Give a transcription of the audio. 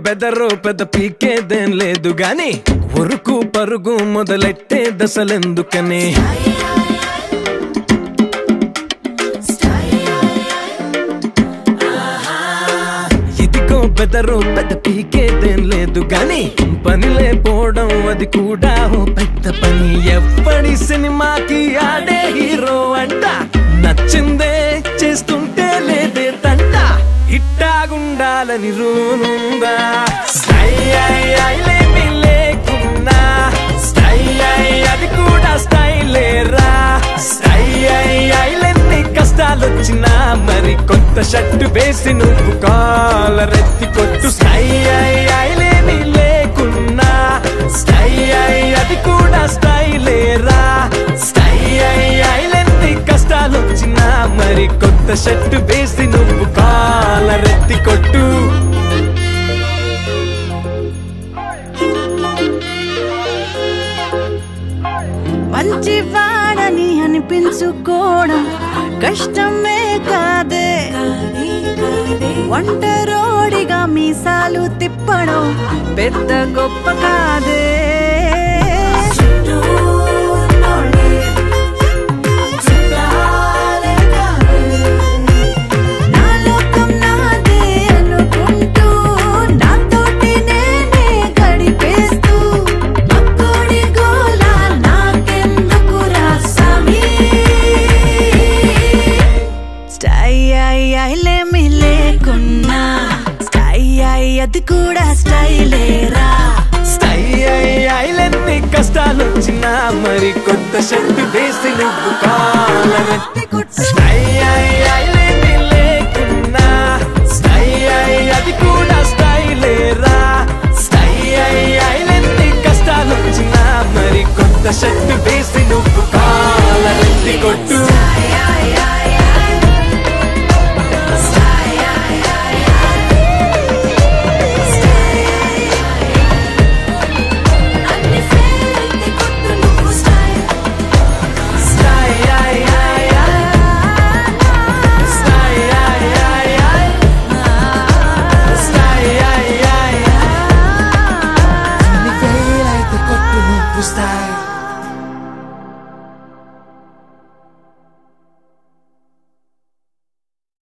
బెదరు పెద్ద పీకేదేం లేదు గాని ఉరుకు పరుగు మొదలెట్టే దశలెందుకని ఇదిగో బెదరు పెద్ద పీకేదేం లేదు గాని పనిలే పోవడం అది కూడా ఓ పెద్ద పని ఎప్పటి సినిమాకి ఆడే హీరో అంట నచ్చిందే చేస్తుంటే లేదే తంట ఇట్టాగుండాలని రూనుందా స్టై ఐ ఐ లేమి లేకున్నా స్టై ఐ అది కూడా స్టైలేరా స్టై ఐ ఐలెన్ని కష్టాలొచ్చినా మరి కొత్త షర్టు వేసి నువ్వు కాలరెత్తి కొట్టు స్టై ఐ ఐలేమి లేకున్నా స్టై ఐ అది కూడా స్టైలేరా స్టై ఐ ఐలెన్ని కష్టాలొచ్చినా మరి కొత్త షర్టు వేసి నువ్వు కాలరెత్తి కొట్టు మంచివాడని అనిపించుకోవడం కష్టమే కాదే ఒంటరోడిగా మీసాలు తిప్పడం పెద్ద గొప్ప కాదే నా లోకం నాదే అనుకుంటూ నాతోటి నేనే గడిపేస్తూ అక్కడి గోల నాకెందుకురా సమీ స్టై ఐ ఐలేమి లేకున్నా స్టై ఐ అది కూడా స్టైలేరా స్టై ఐ ఐలెన్ని కష్టాలొచ్చినా మరి కొత్త షర్టు వేసి నువ్వు కాలరెత్తి కొట్టు స్టై